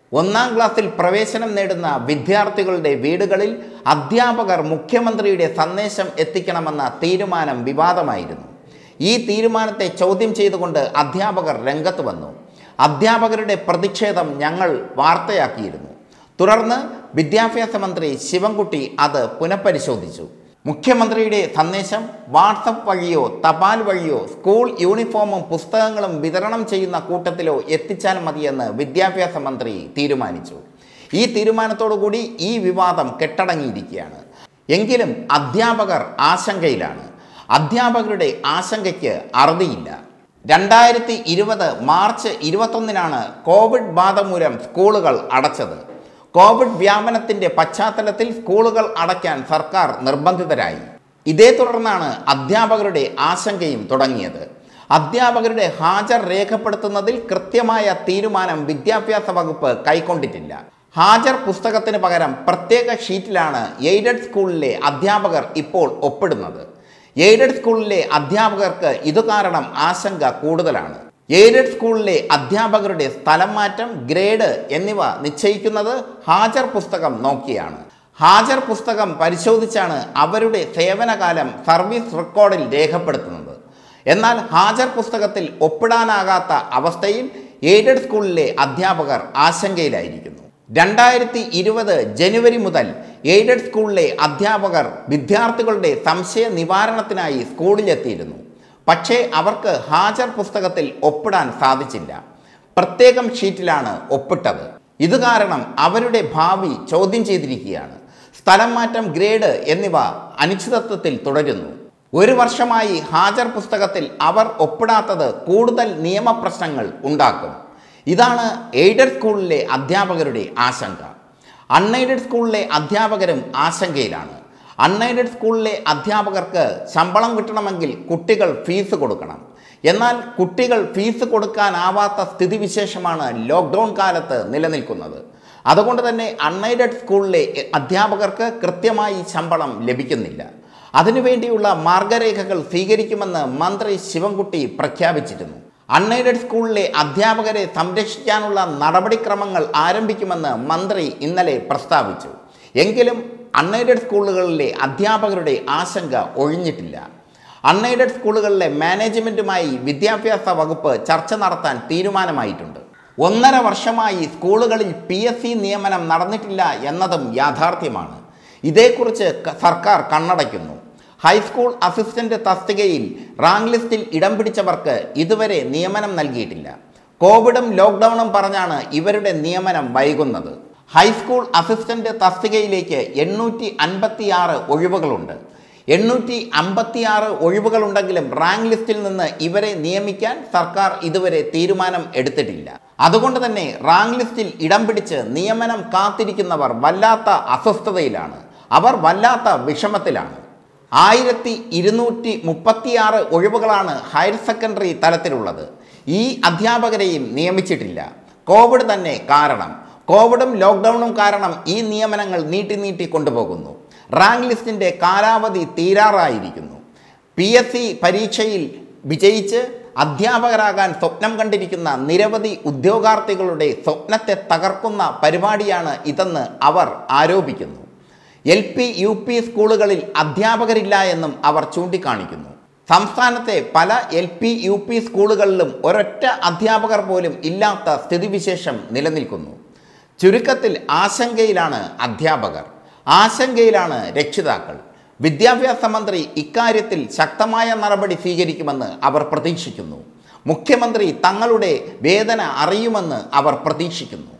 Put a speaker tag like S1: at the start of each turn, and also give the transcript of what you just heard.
S1: ഒന്നാം ക്ലാസ്സിൽ പ്രവേശനം നേടുന്ന വിദ്യാർത്ഥികളുടെ വീടുകളിൽ അധ്യാപകർ മുഖ്യമന്ത്രിയുടെ സന്ദേശം എത്തിക്കണമെന്ന തീരുമാനം വിവാദമായിരുന്നു ഈ തീരുമാനത്തെ ചോദ്യം ചെയ്തുകൊണ്ട് അധ്യാപകർ രംഗത്ത് വന്നു അധ്യാപകരുടെ പ്രതിഷേധം ഞങ്ങൾ വാർത്തയാക്കിയിരുന്നു തുടർന്ന് വിദ്യാഭ്യാസ മന്ത്രി ശിവൻകുട്ടി അത് പുനഃപരിശോധിച്ചു മുഖ്യമന്ത്രിയുടെ സന്ദേശം വാട്സപ്പ് വഴിയോ തപാൽ വഴിയോ സ്കൂൾ യൂണിഫോമും പുസ്തകങ്ങളും വിതരണം ചെയ്യുന്ന കൂട്ടത്തിലോ എത്തിച്ചാൽ മതിയെന്ന് വിദ്യാഭ്യാസ മന്ത്രി തീരുമാനിച്ചു ഈ തീരുമാനത്തോടുകൂടി ഈ വിവാദം കെട്ടടങ്ങിയിരിക്കുകയാണ് എങ്കിലും അധ്യാപകർ ആശങ്കയിലാണ് അധ്യാപകരുടെ ആശങ്കയ്ക്ക് അറുതിയില്ല രണ്ടായിരത്തി ഇരുപത് മാർച്ച് ഇരുപത്തൊന്നിനാണ് കോവിഡ് ബാധ മൂലം സ്കൂളുകൾ അടച്ചത് കോവിഡ് വ്യാപനത്തിന്റെ പശ്ചാത്തലത്തിൽ സ്കൂളുകൾ അടയ്ക്കാൻ സർക്കാർ നിർബന്ധിതരായി ഇതേ തുടർന്നാണ് അധ്യാപകരുടെ ആശങ്കയും തുടങ്ങിയത് അധ്യാപകരുടെ ഹാജർ രേഖപ്പെടുത്തുന്നതിൽ കൃത്യമായ തീരുമാനം വിദ്യാഭ്യാസ വകുപ്പ് കൈക്കൊണ്ടിട്ടില്ല ഹാജർ പുസ്തകത്തിന് പകരം പ്രത്യേക ഷീറ്റിലാണ് എയ്ഡഡ് സ്കൂളിലെ അധ്യാപകർ ഇപ്പോൾ ഒപ്പിടുന്നത് എയ്ഡഡ് സ്കൂളിലെ അധ്യാപകർക്ക് ഇത് കാരണം ആശങ്ക കൂടുതലാണ് എയ്ഡഡ് സ്കൂളിലെ അധ്യാപകരുടെ സ്ഥലം മാറ്റം ഗ്രേഡ് എന്നിവ നിശ്ചയിക്കുന്നത് ഹാജർ പുസ്തകം നോക്കിയാണ് ഹാജർ പുസ്തകം പരിശോധിച്ചാണ് അവരുടെ സേവനകാലം സർവീസ് റെക്കോർഡിൽ രേഖപ്പെടുത്തുന്നത് എന്നാൽ ഹാജർ പുസ്തകത്തിൽ ഒപ്പിടാനാകാത്ത അവസ്ഥയിൽ എയ്ഡഡ് സ്കൂളിലെ അധ്യാപകർ ആശങ്കയിലായിരിക്കുന്നു രണ്ടായിരത്തി ഇരുപത് ജനുവരി മുതൽ എയ്ഡഡ് സ്കൂളിലെ അധ്യാപകർ വിദ്യാർത്ഥികളുടെ സംശയ നിവാരണത്തിനായി സ്കൂളിലെത്തിയിരുന്നു പക്ഷേ അവർക്ക് ഹാജർ പുസ്തകത്തിൽ ഒപ്പിടാൻ സാധിച്ചില്ല പ്രത്യേകം ഷീറ്റിലാണ് ഒപ്പിട്ടത് ഇത് കാരണം അവരുടെ ഭാവി ചോദ്യം ചെയ്തിരിക്കുകയാണ് സ്ഥലം മാറ്റം ഗ്രേഡ് എന്നിവ അനിശ്ചിതത്വത്തിൽ തുടരുന്നു ഒരു വർഷമായി ഹാജർ പുസ്തകത്തിൽ അവർ ഒപ്പിടാത്തത് കൂടുതൽ നിയമപ്രശ്നങ്ങൾ ഉണ്ടാക്കും ഇതാണ് എയ്ഡഡ് സ്കൂളിലെ അധ്യാപകരുടെ ആശങ്ക അൺഎയ്ഡഡ് സ്കൂളിലെ അധ്യാപകരും ആശങ്കയിലാണ് അൺഎയ്ഡഡ് സ്കൂളിലെ അധ്യാപകർക്ക് ശമ്പളം കിട്ടണമെങ്കിൽ കുട്ടികൾ ഫീസ് കൊടുക്കണം എന്നാൽ കുട്ടികൾ ഫീസ് കൊടുക്കാനാവാത്ത സ്ഥിതിവിശേഷമാണ് ലോക്ക്ഡൗൺ കാലത്ത് നിലനിൽക്കുന്നത് അതുകൊണ്ട് തന്നെ അൺഎയ്ഡഡ് സ്കൂളിലെ അധ്യാപകർക്ക് കൃത്യമായി ശമ്പളം ലഭിക്കുന്നില്ല അതിനുവേണ്ടിയുള്ള മാർഗരേഖകൾ സ്വീകരിക്കുമെന്ന് മന്ത്രി ശിവൻകുട്ടി പ്രഖ്യാപിച്ചിരുന്നു അൺഎയ്ഡഡ് സ്കൂളിലെ അധ്യാപകരെ സംരക്ഷിക്കാനുള്ള നടപടിക്രമങ്ങൾ ആരംഭിക്കുമെന്ന് മന്ത്രി ഇന്നലെ പ്രസ്താവിച്ചു എങ്കിലും അൺഎയ്ഡഡ് സ്കൂളുകളിലെ അധ്യാപകരുടെ ആശങ്ക ഒഴിഞ്ഞിട്ടില്ല അൺഎയ്ഡഡ് സ്കൂളുകളിലെ മാനേജ്മെൻറ്റുമായി വിദ്യാഭ്യാസ വകുപ്പ് ചർച്ച നടത്താൻ തീരുമാനമായിട്ടുണ്ട് ഒന്നര വർഷമായി സ്കൂളുകളിൽ പി എസ് സി നിയമനം നടന്നിട്ടില്ല എന്നതും യാഥാർത്ഥ്യമാണ് ഇതേക്കുറിച്ച് ക- സർക്കാർ കണ്ണടയ്ക്കുന്നു ഹൈസ്കൂൾ അസിസ്റ്റന്റ് തസ്തികയിൽ റാങ്ക് ലിസ്റ്റിൽ ഇടം പിടിച്ചവർക്ക് ഇതുവരെ നിയമനം നൽകിയിട്ടില്ല കോവിഡും ലോക്ക്ഡൗണും പറഞ്ഞാണ് ഇവരുടെ നിയമനം വൈകുന്നത് ഹൈസ്കൂൾ അസിസ്റ്റന്റ് തസ്തികയിലേക്ക് എണ്ണൂറ്റി അൻപത്തിയാറ് ഒഴിവുകളുണ്ട് എണ്ണൂറ്റി അമ്പത്തിയാറ് ഒഴിവുകളുണ്ടെങ്കിലും റാങ്ക് ലിസ്റ്റിൽ നിന്ന് ഇവരെ നിയമിക്കാൻ സർക്കാർ ഇതുവരെ തീരുമാനം എടുത്തിട്ടില്ല അതുകൊണ്ട് തന്നെ റാങ്ക് ലിസ്റ്റിൽ ഇടം പിടിച്ച് നിയമനം കാത്തിരിക്കുന്നവർ വല്ലാത്ത അസ്വസ്ഥതയിലാണ് അവർ വല്ലാത്ത വിഷമത്തിലാണ് ആയിരത്തി ഇരുന്നൂറ്റി മുപ്പത്തിയാറ് ഒഴിവുകളാണ് ഹയർ സെക്കൻഡറി തലത്തിലുള്ളത് ഈ അധ്യാപകരെയും നിയമിച്ചിട്ടില്ല കോവിഡ് തന്നെ കാരണം കോവിഡും ലോക്ക്ഡൗണും കാരണം ഈ നിയമനങ്ങൾ നീട്ടി നീട്ടി കൊണ്ടുപോകുന്നു റാങ്ക് ലിസ്റ്റിൻ്റെ കാലാവധി തീരാറായിരിക്കുന്നു പി എസ് സി പരീക്ഷയിൽ വിജയിച്ച് അധ്യാപകരാകാൻ സ്വപ്നം കണ്ടിരിക്കുന്ന നിരവധി ഉദ്യോഗാർത്ഥികളുടെ സ്വപ്നത്തെ തകർക്കുന്ന പരിപാടിയാണ് ഇതെന്ന് അവർ ആരോപിക്കുന്നു എൽ പി യു പി സ്കൂളുകളിൽ അധ്യാപകരില്ല എന്നും അവർ ചൂണ്ടിക്കാണിക്കുന്നു സംസ്ഥാനത്തെ പല എൽ പി യു പി സ്കൂളുകളിലും ഒരൊറ്റ അധ്യാപകർ പോലും ഇല്ലാത്ത സ്ഥിതിവിശേഷം നിലനിൽക്കുന്നു ചുരുക്കത്തിൽ ആശങ്കയിലാണ് അധ്യാപകർ ആശങ്കയിലാണ് രക്ഷിതാക്കൾ വിദ്യാഭ്യാസ മന്ത്രി ഇക്കാര്യത്തിൽ ശക്തമായ നടപടി സ്വീകരിക്കുമെന്ന് അവർ പ്രതീക്ഷിക്കുന്നു മുഖ്യമന്ത്രി തങ്ങളുടെ വേദന അറിയുമെന്ന് അവർ പ്രതീക്ഷിക്കുന്നു